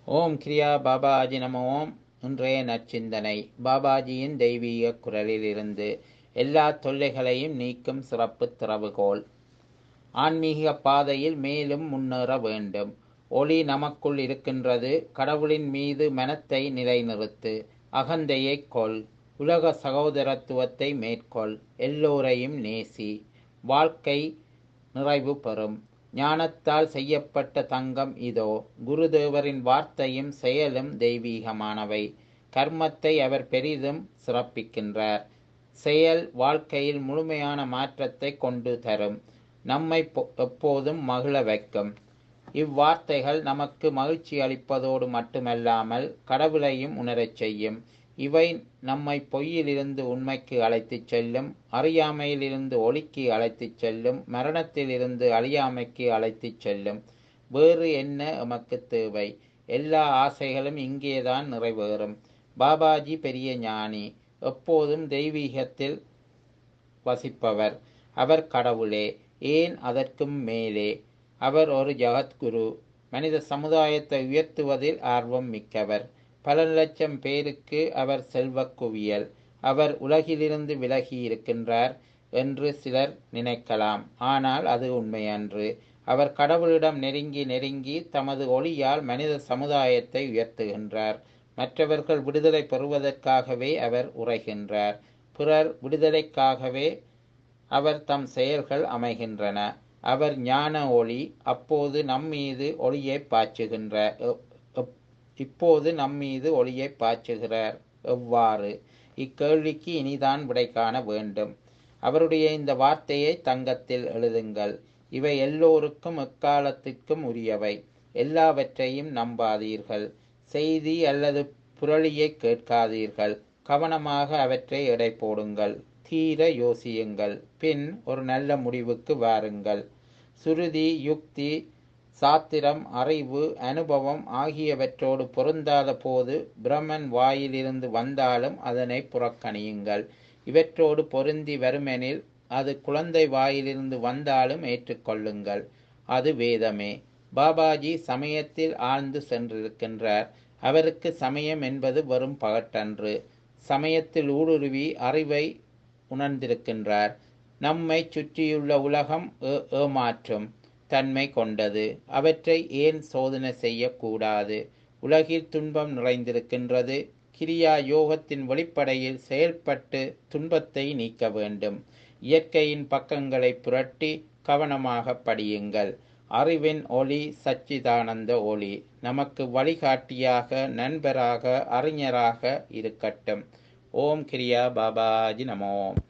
ஓம் கிரியா பாபாஜி நம ஓம் இன்றைய நற்சிந்தனை பாபாஜியின் தெய்வீக குரலிலிருந்து எல்லா தொல்லைகளையும் நீக்கும் சிறப்பு திறவுகோல் ஆன்மீக பாதையில் மேலும் முன்னேற வேண்டும் ஒளி நமக்குள் இருக்கின்றது கடவுளின் மீது மனத்தை நிலைநிறுத்து அகந்தையை கொள் உலக சகோதரத்துவத்தை மேற்கொள் எல்லோரையும் நேசி வாழ்க்கை நிறைவு பெறும் ஞானத்தால் செய்யப்பட்ட தங்கம் இதோ குருதேவரின் வார்த்தையும் செயலும் தெய்வீகமானவை கர்மத்தை அவர் பெரிதும் சிறப்பிக்கின்றார் செயல் வாழ்க்கையில் முழுமையான மாற்றத்தை கொண்டு தரும் நம்மை எப்போதும் மகிழ வைக்கும் இவ்வார்த்தைகள் நமக்கு மகிழ்ச்சி அளிப்பதோடு மட்டுமல்லாமல் கடவுளையும் உணரச் செய்யும் இவை நம்மை பொய்யிலிருந்து உண்மைக்கு அழைத்துச் செல்லும் அறியாமையிலிருந்து ஒளிக்கு அழைத்துச் செல்லும் மரணத்திலிருந்து அழியாமைக்கு அழைத்துச் செல்லும் வேறு என்ன எமக்கு தேவை எல்லா ஆசைகளும் இங்கேதான் நிறைவேறும் பாபாஜி பெரிய ஞானி எப்போதும் தெய்வீகத்தில் வசிப்பவர் அவர் கடவுளே ஏன் அதற்கும் மேலே அவர் ஒரு ஜகத்குரு மனித சமுதாயத்தை உயர்த்துவதில் ஆர்வம் மிக்கவர் பல லட்சம் பேருக்கு அவர் செல்வ குவியல் அவர் உலகிலிருந்து விலகி இருக்கின்றார் என்று சிலர் நினைக்கலாம் ஆனால் அது உண்மையன்று அவர் கடவுளிடம் நெருங்கி நெருங்கி தமது ஒளியால் மனித சமுதாயத்தை உயர்த்துகின்றார் மற்றவர்கள் விடுதலை பெறுவதற்காகவே அவர் உரைகின்றார் பிறர் விடுதலைக்காகவே அவர் தம் செயல்கள் அமைகின்றன அவர் ஞான ஒளி அப்போது நம்மீது ஒளியை பாய்ச்சுகின்றார் இப்போது நம்மீது ஒளியை பாய்ச்சுகிறார் எவ்வாறு இக்கேள்விக்கு இனிதான் விடை காண வேண்டும் அவருடைய இந்த வார்த்தையை தங்கத்தில் எழுதுங்கள் இவை எல்லோருக்கும் எக்காலத்திற்கும் உரியவை எல்லாவற்றையும் நம்பாதீர்கள் செய்தி அல்லது புரளியை கேட்காதீர்கள் கவனமாக அவற்றை எடை போடுங்கள் தீர யோசியுங்கள் பின் ஒரு நல்ல முடிவுக்கு வாருங்கள் சுருதி யுக்தி சாத்திரம் அறிவு அனுபவம் ஆகியவற்றோடு பொருந்தாத போது பிரம்மன் வாயிலிருந்து வந்தாலும் அதனை புறக்கணியுங்கள் இவற்றோடு பொருந்தி வருமெனில் அது குழந்தை வாயிலிருந்து வந்தாலும் ஏற்றுக்கொள்ளுங்கள் அது வேதமே பாபாஜி சமயத்தில் ஆழ்ந்து சென்றிருக்கின்றார் அவருக்கு சமயம் என்பது வெறும் பகட்டன்று சமயத்தில் ஊடுருவி அறிவை உணர்ந்திருக்கின்றார் நம்மை சுற்றியுள்ள உலகம் ஏமாற்றும் தன்மை கொண்டது அவற்றை ஏன் சோதனை செய்யக்கூடாது உலகில் துன்பம் நிறைந்திருக்கின்றது கிரியா யோகத்தின் வெளிப்படையில் செயல்பட்டு துன்பத்தை நீக்க வேண்டும் இயற்கையின் பக்கங்களை புரட்டி கவனமாக படியுங்கள் அறிவின் ஒளி சச்சிதானந்த ஒளி நமக்கு வழிகாட்டியாக நண்பராக அறிஞராக இருக்கட்டும் ஓம் கிரியா பாபாஜி நமோம்